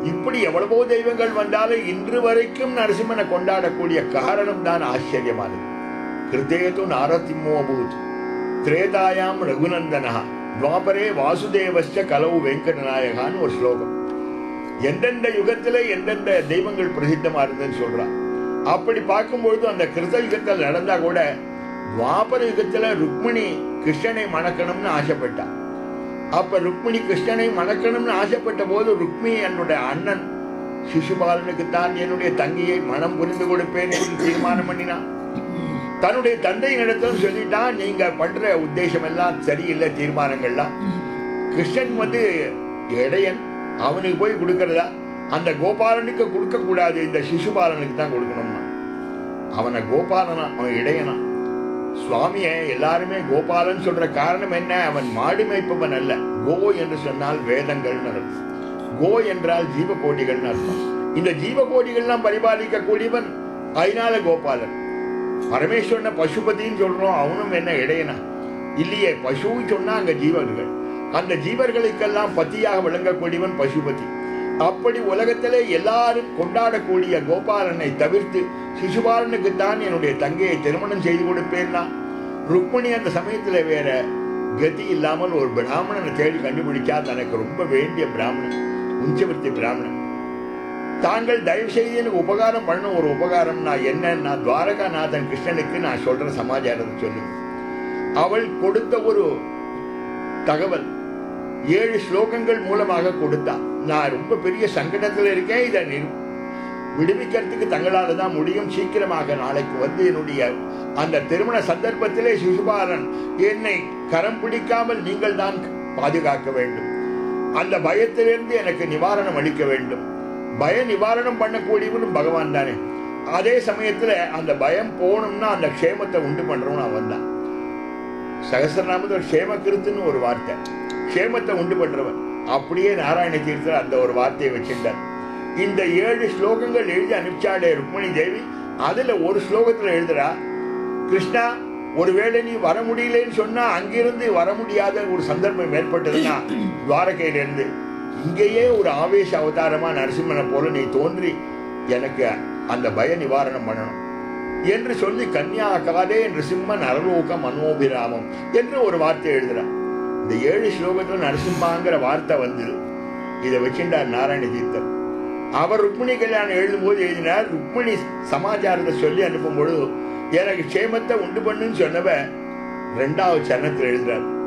இப்படி எவ்வளவோ தெய்வங்கள் வந்தாலும் இன்று வரைக்கும் நரசிம்மனை கொண்டாடக்கூடிய காரணம் தான் ஆச்சரியமானது கிருத்தேது நாரசிம்மோபூத் திரேதாயாம் ரகுநந்தனா துவாபரே வாசுதேவஸ்ச கலவு வெங்கடநாயகான்னு ஒரு ஸ்லோகம் எந்தெந்த யுகத்துல எந்தெந்த தெய்வங்கள் பிரசித்தமா இருந்ததுன்னு சொல்றான் அப்படி பார்க்கும்பொழுது அந்த கிருத யுகத்தில் நடந்தா கூட துவாபர யுகத்துல ருக்மிணி கிருஷ்ணனை மணக்கணும்னு ஆசைப்பட்டான் அப்ப ருக்மிணி கிருஷ்ணனை மணக்கணும்னு ஆசைப்பட்ட போது ருக்மிணி என்னுடைய அண்ணன் சிசுபாலனுக்கு தான் என்னுடைய தங்கியை மனம் புரிந்து கொடுப்பேன் என்று தீர்மானம் பண்ணினான் தன்னுடைய தந்தையின் இடத்துல சொல்லிட்டான் நீங்க பண்ற உத்தேசம் எல்லாம் சரியில்லை தீர்மானங்கள்லாம் கிருஷ்ணன் வந்து இடையன் அவனுக்கு போய் கொடுக்கறதா அந்த கோபாலனுக்கு கொடுக்க கூடாது இந்த சிசுபாலனுக்கு தான் கொடுக்கணும்னா அவனை கோபாலனா அவன் இடையனா சுவாமிய எல்லாருமே கோபாலன் சொல்ற காரணம் என்ன அவன் மாடு மேய்ப்பவன் அல்ல கோ என்று சொன்னால் வேதங்கள்னு அர்த்தம் கோ என்றால் ஜீவகோடிகள்னு அர்த்தம் இந்த ஜீவகோடிகள்லாம் பரிபாலிக்க கூடியவன் அதனால கோபாலன் பரமேஸ்வரனை பசுபதின்னு சொல்றோம் அவனும் என்ன இடையனா இல்லையே பசுன்னு சொன்னா அங்க ஜீவர்கள் அந்த ஜீவர்களுக்கெல்லாம் பத்தியாக விளங்கக்கூடியவன் பசுபதி அப்படி உலகத்திலே எல்லாரும் கொண்டாடக்கூடிய கோபாலனை தவிர்த்து சிசுபாலனுக்கு தான் என்னுடைய தங்கையை திருமணம் செய்து கொடுப்பேன்னா ருக்மிணி அந்த சமயத்துல வேற கதி இல்லாமல் ஒரு பிராமணனை தேடி கண்டுபிடிச்சா தனக்கு ரொம்ப வேண்டிய பிராமணன் உஞ்சவர்த்தி பிராமணன் தாங்கள் தயவு செய்து எனக்கு உபகாரம் பண்ண ஒரு உபகாரம் நான் என்னன்னா துவாரகாநாதன் கிருஷ்ணனுக்கு நான் சொல்ற சமாச்சாரத்தை சொல்லு அவள் கொடுத்த ஒரு தகவல் ஏழு ஸ்லோகங்கள் மூலமாக கொடுத்தா நான் ரொம்ப பெரிய சங்கடத்துல இருக்கேன் இதை நிரு- விடுவிக்கிறதுக்கு தங்களால தான் முடியும் சீக்கிரமாக நாளைக்கு வந்து என்னுடைய அந்த திருமண சந்தர்ப்பத்திலே சிசுபாலன் என்னை கரம் பிடிக்காமல் நீங்கள் தான் பாதுகாக்க வேண்டும் அந்த பயத்திலிருந்து எனக்கு நிவாரணம் அளிக்க வேண்டும் பய நிவாரணம் பண்ணக்கூடியவனும் பகவான் தானே அதே சமயத்துல அந்த பயம் போகணும்னா அந்த க்ஷேமத்தை உண்டு பண்றவன் அவன் தான் சகசிரநாமத்தில் க்ஷேம கிருத்துன்னு ஒரு வார்த்தை க்ஷேமத்தை உண்டு பண்றவன் அப்படியே நாராயண தீர்த்தர் அந்த ஒரு வார்த்தையை வச்சிருந்தார் இந்த ஏழு ஸ்லோகங்கள் எழுதி அனுப்பிச்சாடே ருக்மணி தேவி அதுல ஒரு ஸ்லோகத்துல எழுதுறா கிருஷ்ணா ஒருவேளை நீ வர முடியலன்னு சொன்னா அங்கிருந்து வர முடியாத ஒரு சந்தர்ப்பம் ஏற்பட்டதுன்னா துவாரகையில இருந்து இங்கேயே ஒரு ஆவேச அவதாரமா நரசிம்மனை போல நீ தோன்றி எனக்கு அந்த பய நிவாரணம் பண்ணணும் என்று சொல்லி கன்யாகாதே என்று சிம்மன் அரலோக மனோபிராமம் என்று ஒரு வார்த்தை எழுதுறான் இந்த ஏழு ஸ்லோகத்துல நரசிம்மாங்கிற வார்த்தை வந்தது இதை வச்சுட்டார் நாராயண தீர்த்தர் அவர் ருக்மிணி கல்யாணம் எழுதும்போது எழுதினார் ருக்மிணி சமாச்சாரத்தை சொல்லி அனுப்பும் பொழுது எனக்கு க்ஷேமத்தை உண்டு பண்ணுன்னு சொன்னவ ரெண்டாவது சரணத்தில் எழுதுறார்